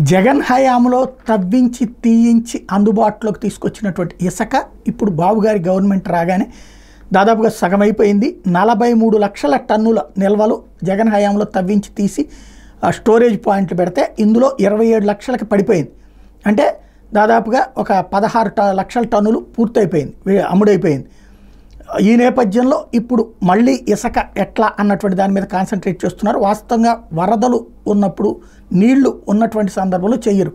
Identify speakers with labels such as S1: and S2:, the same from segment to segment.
S1: జగన్ హయాంలో తవ్వించి తీయించి అందుబాటులోకి తీసుకొచ్చినటువంటి ఇసుక ఇప్పుడు బాబుగారి గవర్నమెంట్ రాగానే దాదాపుగా సగం అయిపోయింది నలభై మూడు లక్షల టన్నుల నిల్వలు జగన్ హయాంలో తవ్వించి తీసి ఆ స్టోరేజ్ పాయింట్లు పెడితే ఇందులో ఇరవై ఏడు లక్షలకి పడిపోయింది అంటే దాదాపుగా ఒక పదహారు ట లక్షల టన్నులు పూర్తయిపోయింది వే- అమ్ముడైపోయింది ఈ నేపథ్యంలో ఇప్పుడు మళ్ళీ ఇసుక ఎట్లా అన్నటువంటి దాని మీద కాన్సన్ట్రేట్ చేస్తున్నారు వాస్తవంగా వరదలు ఉన్నప్పుడు నీళ్లు ఉన్నటువంటి సందర్భంలో చెయ్యరు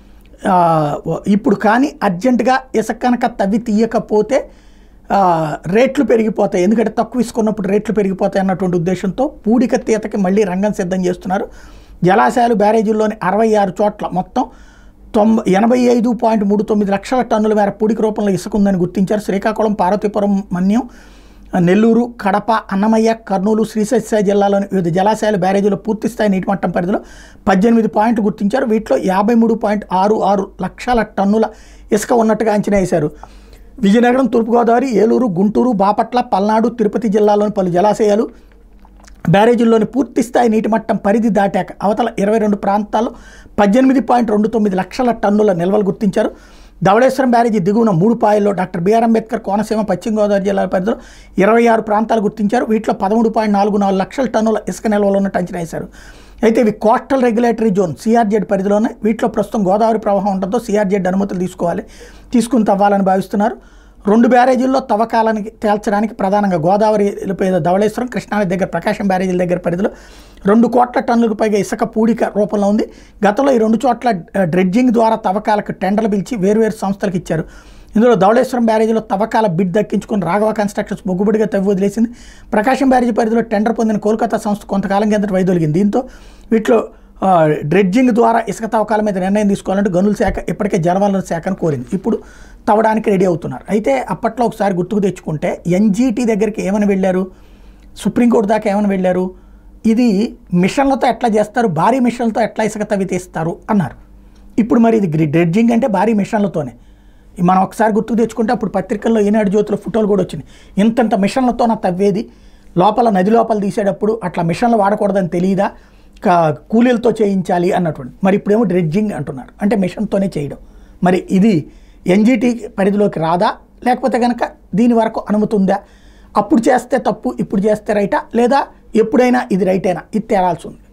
S1: ఆ, ఇప్పుడు కానీ అర్జెంటుగా ఇసుక కనుక తవ్వి తీయకపోతే ఆ, రేట్లు పెరిగిపోతాయి ఎందుకంటే తక్కువ ఇసుకున్నప్పుడు రేట్లు పెరిగిపోతాయి అన్నటువంటి ఉద్దేశంతో పూడిక తీతకి మళ్ళీ రంగం సిద్ధం చేస్తున్నారు జలాశయాలు బ్యారేజీల్లోని అరవై ఆరు చోట్ల మొత్తం తొంభై ఎనభై ఐదు పాయింట్ మూడు తొమ్మిది లక్షల టన్నుల మేర పూడిక రూపంలో ఇసుక ఉందని గుర్తించారు శ్రీకాకుళం పార్వతీపురం మన్యం నెల్లూరు కడప అన్నమయ్య కర్నూలు శ్రీశైలం జిల్లాలోని వివిధ జలాశయాల బ్యారేజీలో పూర్తిస్థాయి నీటి మట్టం పరిధిలో పద్దెనిమిది పాయింట్లు గుర్తించారు వీటిలో యాభై మూడు పాయింట్ ఆరు ఆరు లక్షల టన్నుల ఇసుక ఉన్నట్టుగా అంచనా వేశారు విజయనగరం తూర్పుగోదావరి ఏలూరు గుంటూరు బాపట్ల పల్నాడు తిరుపతి జిల్లాలోని పలు జలాశయాలు బ్యారేజీల్లోని పూర్తి స్థాయి నీటి మట్టం పరిధి దాటాక అవతల ఇరవై రెండు ప్రాంతాల్లో పద్దెనిమిది పాయింట్ రెండు తొమ్మిది లక్షల టన్నుల నిల్వలు గుర్తించారు ధవళేశ్వరం బ్యారేజీ దిగువన మూడు పాయల్లో డాక్టర్ బిఆర్ అంబేద్కర్ కోనసీమ పశ్చిమ గోదావరి జిల్లాల పరిధిలో ఇరవై ఆరు ప్రాంతాలు గుర్తించారు వీటిలో పదమూడు పాయింట్ నాలుగు నాలుగు లక్షల టన్నుల ఇసుక నిల్వలు ఉన్నట్టు అంచనా వేశారు అయితే ఇవి కోస్టల్ రెగ్యులేటరీ జోన్ సిఆర్జెడ్ పరిధిలోనే వీటిలో ప్రస్తుతం గోదావరి ప్రవాహం ఉండడంతో సిఆర్జెడ్ అనుమతులు తీసుకోవాలి తీసుకుని తవ్వాలని భావిస్తున్నారు రెండు బ్యారేజీల్లో తవ్వకాలానికి తేల్చడానికి ప్రధానంగా గోదావరి మీద ధవళేశ్వరం కృష్ణానది దగ్గర ప్రకాశం బ్యారేజీల దగ్గర పరిధిలో రెండు కోట్ల టన్నులకు పైగా ఇసుక పూడిక రూపంలో ఉంది గతంలో ఈ రెండు చోట్ల ఆ, డ్రెడ్జింగ్ ద్వారా తవ్వకాలకు టెండర్లు పిలిచి వేర్వేరు సంస్థలకు ఇచ్చారు ఇందులో ధవళేశ్వరం బ్యారేజీలో తవ్వకాల బిడ్ దక్కించుకుని రాఘవ కన్స్ట్రక్షన్స్ మొగ్గుబడిగా తవ్వి వదిలేసింది ప్రకాశం బ్యారేజీ పరిధిలో టెండర్ పొందిన కోల్కతా సంస్థ కొంతకాలం కిందట వైదొలిగింది దీంతో వీటిలో ఆ, డ్రెడ్జింగ్ ద్వారా ఇసుక తవ్వకాల మీద నిర్ణయం తీసుకోవాలంటే గనుల శాఖ ఇప్పటికే జలవనరుల శాఖను కోరింది ఇప్పుడు తవ్వడానికి రెడీ అవుతున్నారు అయితే అప్పట్లో ఒకసారి గుర్తుకు తెచ్చుకుంటే ఎన్జీటీ దగ్గరికి ఏమని వెళ్ళారు సుప్రీంకోర్టు దాకా ఏమని వెళ్ళారు ఇది మిషన్లతో ఎట్లా చేస్తారు భారీ మిషన్లతో ఎట్లా ఇసుక తవ్వి తీస్తారు అన్నారు ఇప్పుడు మరి ఇది గ్రి- డ్రెడ్జింగ్ అంటే భారీ మిషన్లతోనే మనం ఒకసారి గుర్తుకు తెచ్చుకుంటే అప్పుడు పత్రికల్లో ఈనాడు జ్యోతిలో ఫోటోలు కూడా వచ్చినాయి ఇంతంత మిషన్లతో నా తవ్వేది లోపల నది లోపల తీసేటప్పుడు అట్లా మిషన్లు వాడకూడదని తెలియదా కా- కూలీలతో చేయించాలి అన్నటువంటి మరి ఇప్పుడేమో డ్రెడ్జింగ్ అంటున్నారు అంటే మిషన్తోనే చేయడం మరి ఇది ఎన్జిటి పరిధిలోకి రాదా లేకపోతే కనుక దీని వరకు అనుమతి ఉందా అప్పుడు చేస్తే తప్పు ఇప్పుడు చేస్తే రైటా లేదా ఎప్పుడైనా ఇది రైటేనా ఇది తేరాల్సి ఉంది